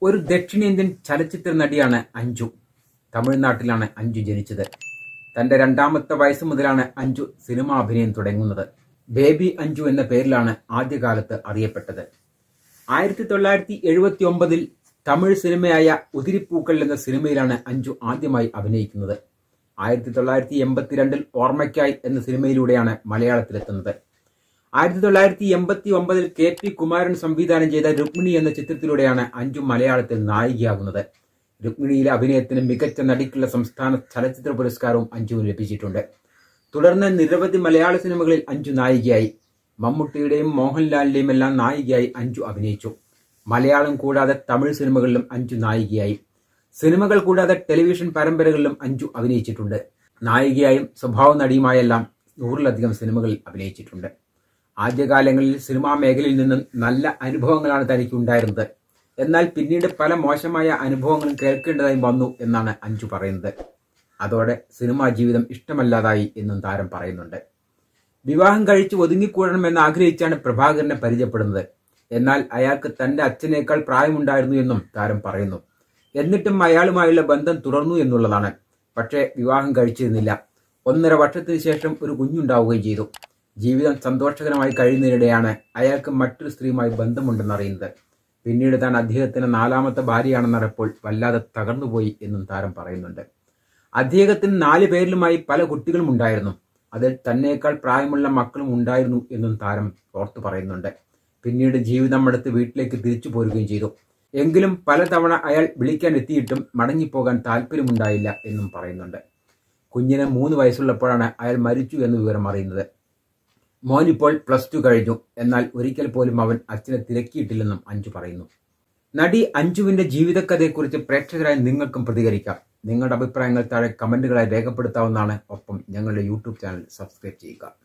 ഒരു ദക്ഷിണേന്ത്യൻ ചലച്ചിത്ര നടിയാണ് അഞ്ജു തമിഴ്നാട്ടിലാണ് അഞ്ജു ജനിച്ചത് തന്റെ രണ്ടാമത്തെ വയസ്സ് മുതലാണ് അഞ്ജു സിനിമാ അഭിനയം തുടങ്ങുന്നത് ബേബി അഞ്ജു എന്ന പേരിലാണ് ആദ്യകാലത്ത് അറിയപ്പെട്ടത് ആയിരത്തി തൊള്ളായിരത്തി എഴുപത്തി ഒമ്പതിൽ തമിഴ് സിനിമയായ ഉതിരിപ്പൂക്കൾ എന്ന സിനിമയിലാണ് അഞ്ജു ആദ്യമായി അഭിനയിക്കുന്നത് ആയിരത്തി തൊള്ളായിരത്തി എൺപത്തിരണ്ടിൽ ഓർമ്മയ്ക്കായി എന്ന സിനിമയിലൂടെയാണ് മലയാളത്തിലെത്തുന്നത് ആയിരത്തി തൊള്ളായിരത്തി എൺപത്തി ഒമ്പതിൽ കെ പി കുമാരൻ സംവിധാനം ചെയ്ത രുക്മിണി എന്ന ചിത്രത്തിലൂടെയാണ് അഞ്ജു മലയാളത്തിൽ നായികയാകുന്നത് രുക്മിണിയിലെ അഭിനയത്തിന് മികച്ച നടിക്കുള്ള സംസ്ഥാന ചലച്ചിത്ര പുരസ്കാരവും അഞ്ജുവിന് ലഭിച്ചിട്ടുണ്ട് തുടർന്ന് നിരവധി മലയാള സിനിമകളിൽ അഞ്ജു നായികയായി മമ്മൂട്ടിയുടെയും മോഹൻലാലിന്റെയും എല്ലാം നായികയായി അഞ്ജു അഭിനയിച്ചു മലയാളം കൂടാതെ തമിഴ് സിനിമകളിലും അഞ്ജു നായികയായി സിനിമകൾ കൂടാതെ ടെലിവിഷൻ പരമ്പരകളിലും അഞ്ജു അഭിനയിച്ചിട്ടുണ്ട് നായികയായും സ്വഭാവ നടിയുമായെല്ലാം നൂറിലധികം സിനിമകളിൽ അഭിനയിച്ചിട്ടുണ്ട് ആദ്യകാലങ്ങളിൽ സിനിമാ മേഖലയിൽ നിന്നും നല്ല അനുഭവങ്ങളാണ് തനിക്ക് ഉണ്ടായിരുന്നത് എന്നാൽ പിന്നീട് പല മോശമായ അനുഭവങ്ങളും കേൾക്കേണ്ടതായി വന്നു എന്നാണ് അഞ്ജു പറയുന്നത് അതോടെ സിനിമാ ജീവിതം ഇഷ്ടമല്ലാതായി എന്നും താരം പറയുന്നുണ്ട് വിവാഹം കഴിച്ച് ഒതുങ്ങിക്കൂടണമെന്ന് ആഗ്രഹിച്ചാണ് പ്രഭാകരനെ പരിചയപ്പെടുന്നത് എന്നാൽ അയാൾക്ക് തന്റെ അച്ഛനേക്കാൾ പ്രായമുണ്ടായിരുന്നു എന്നും താരം പറയുന്നു എന്നിട്ടും അയാളുമായുള്ള ബന്ധം തുടർന്നു എന്നുള്ളതാണ് പക്ഷേ വിവാഹം കഴിച്ചിരുന്നില്ല ഒന്നര വർഷത്തിന് ശേഷം ഒരു കുഞ്ഞുണ്ടാവുകയും ചെയ്തു ജീവിതം സന്തോഷകരമായി കഴിയുന്നതിനിടെയാണ് അയാൾക്ക് മറ്റൊരു സ്ത്രീയുമായി ബന്ധമുണ്ടെന്നറിയുന്നത് പിന്നീട് താൻ അദ്ദേഹത്തിന് നാലാമത്തെ ഭാര്യയാണെന്നറിയപ്പോൾ വല്ലാതെ തകർന്നുപോയി എന്നും താരം പറയുന്നുണ്ട് അദ്ദേഹത്തിന് നാല് പേരിലുമായി പല കുട്ടികളും ഉണ്ടായിരുന്നു അതിൽ തന്നേക്കാൾ പ്രായമുള്ള മക്കളും ഉണ്ടായിരുന്നു എന്നും താരം ഓർത്തു പറയുന്നുണ്ട് പിന്നീട് ജീവിതം അടുത്ത് വീട്ടിലേക്ക് തിരിച്ചു പോരുകയും ചെയ്തു എങ്കിലും പലതവണ അയാൾ വിളിക്കാൻ എത്തിയിട്ടും മടങ്ങിപ്പോകാൻ താല്പര്യമുണ്ടായില്ല എന്നും പറയുന്നുണ്ട് കുഞ്ഞിന് മൂന്ന് വയസ്സുള്ളപ്പോഴാണ് അയാൾ മരിച്ചു എന്ന വിവരം അറിയുന്നത് മോൻ ഇപ്പോൾ പ്ലസ് ടു കഴിഞ്ഞു എന്നാൽ ഒരിക്കൽ പോലും അവൻ അച്ഛനെ തിരക്കിയിട്ടില്ലെന്നും അഞ്ജു പറയുന്നു നടി അഞ്ജുവിന്റെ ജീവിതകഥയെക്കുറിച്ച് പ്രേക്ഷകരായി നിങ്ങൾക്കും പ്രതികരിക്കാം നിങ്ങളുടെ അഭിപ്രായങ്ങൾ താഴെ കമന്റുകളായി രേഖപ്പെടുത്താവുന്നതാണ് ഒപ്പം ഞങ്ങളുടെ യൂട്യൂബ് ചാനൽ സബ്സ്ക്രൈബ് ചെയ്യുക